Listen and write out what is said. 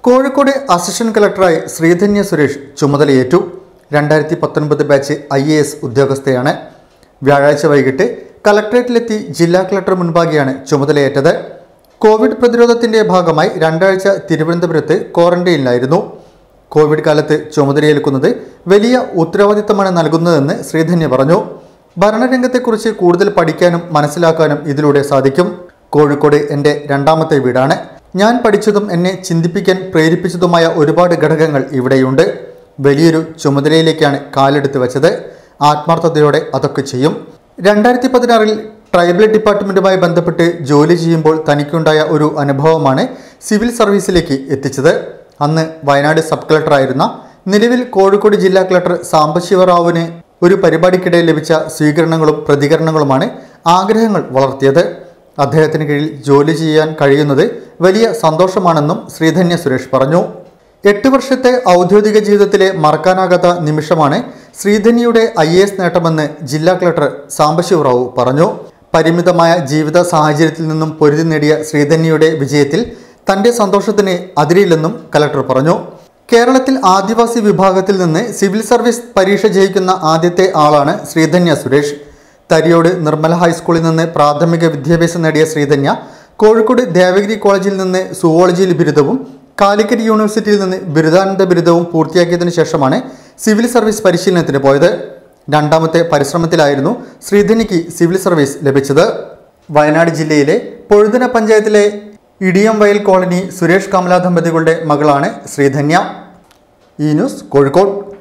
Kozhikode assistant കളക്ടറായി ശ്രീധന്യ സുരേഷ് ചുമതലയേറ്റു രണ്ടായിരത്തി പത്തൊൻപത് ബാച്ച് ഐ എ എസ് ഉദ്യോഗസ്ഥയാണ് വ്യാഴാഴ്ച വൈകിട്ട് കളക്ടറേറ്റിലെത്തി ജില്ലാ കളക്ടർ മുൻപാകെയാണ് ചുമതലയേറ്റത് കോവിഡ് പ്രതിരോധത്തിന്റെ ഭാഗമായി രണ്ടാഴ്ച തിരുവനന്തപുരത്ത് ക്വാറന്റൈനിലായിരുന്നു കോവിഡ് കാലത്ത് ചുമതലയേൽക്കുന്നത് വലിയ ഉത്തരവാദിത്തമാണ് നൽകുന്നതെന്ന് ശ്രീധന്യ പറഞ്ഞു ഭരണരംഗത്തെക്കുറിച്ച് കൂടുതൽ പഠിക്കാനും മനസ്സിലാക്കാനും ഇതിലൂടെ സാധിക്കും കോഴിക്കോട് എൻ്റെ രണ്ടാമത്തെ വീടാണ് ഞാൻ പഠിച്ചതും എന്നെ ചിന്തിപ്പിക്കാൻ പ്രേരിപ്പിച്ചതുമായ ഒരുപാട് ഘടകങ്ങൾ ഇവിടെയുണ്ട് വലിയൊരു ചുമതലയിലേക്കാണ് കാലെടുത്ത് വെച്ചത് ആത്മാർത്ഥതയോടെ അതൊക്കെ ചെയ്യും രണ്ടായിരത്തി പതിനാറിൽ ട്രൈബൽ ഡിപ്പാർട്ട്മെൻറ്റുമായി ബന്ധപ്പെട്ട് ജോലി ചെയ്യുമ്പോൾ തനിക്കുണ്ടായ ഒരു അനുഭവമാണ് സിവിൽ സർവീസിലേക്ക് എത്തിച്ചത് അന്ന് വയനാട് സബ് കളക്ടറായിരുന്ന നിലവിൽ കോഴിക്കോട് ജില്ലാ കളക്ടർ സാംബശിവറാവുവിന് ഒരു പരിപാടിക്കിടെ ലഭിച്ച സ്വീകരണങ്ങളും പ്രതികരണങ്ങളുമാണ് ആഗ്രഹങ്ങൾ വളർത്തിയത് അദ്ദേഹത്തിന് കീഴിൽ ജോലി ചെയ്യാൻ കഴിയുന്നത് വലിയ സന്തോഷമാണെന്നും ശ്രീധന്യ സുരേഷ് പറഞ്ഞു എട്ട് വർഷത്തെ ഔദ്യോഗിക ജീവിതത്തിലെ മറക്കാനാകാത്ത നിമിഷമാണ് ശ്രീധന്യയുടെ ഐ എ എസ് നേട്ടമെന്ന് ജില്ലാ കളക്ടർ സാംബശിവറാവു പറഞ്ഞു പരിമിതമായ ജീവിത സാഹചര്യത്തിൽ നിന്നും പൊരുതി നേടിയ ശ്രീധന്യയുടെ വിജയത്തിൽ തന്റെ സന്തോഷത്തിന് അതിരില്ലെന്നും കലക്ടർ പറഞ്ഞു കേരളത്തിൽ ആദിവാസി വിഭാഗത്തിൽ നിന്ന് സിവിൽ സർവീസ് പരീക്ഷ ജയിക്കുന്ന ആദ്യത്തെ ആളാണ് ശ്രീധന്യ സുരേഷ് തരിയോട് നിർമ്മല ഹൈസ്കൂളിൽ നിന്ന് പ്രാഥമിക വിദ്യാഭ്യാസം നേടിയ ശ്രീധന്യ കോഴിക്കോട് ദേവഗിരി കോളേജിൽ നിന്ന് സുവോളജിയിൽ ബിരുദവും കാലിക്കറ്റ് യൂണിവേഴ്സിറ്റിയിൽ നിന്ന് ബിരുദാനന്ദ ബിരുദവും പൂർത്തിയാക്കിയതിനു ശേഷമാണ് സിവിൽ സർവീസ് പരിശീലനത്തിന് പോയത് രണ്ടാമത്തെ പരിശ്രമത്തിലായിരുന്നു ശ്രീധന്യയ്ക്ക് സിവിൽ സർവീസ് ലഭിച്ചത് വയനാട് ജില്ലയിലെ പൊഴുതന പഞ്ചായത്തിലെ ഇടിയം വയൽ കോളനി സുരേഷ് കമല ദമ്പതികളുടെ മകളാണ് ശ്രീധന്യ ഈ ന്യൂസ് കോഴിക്കോട്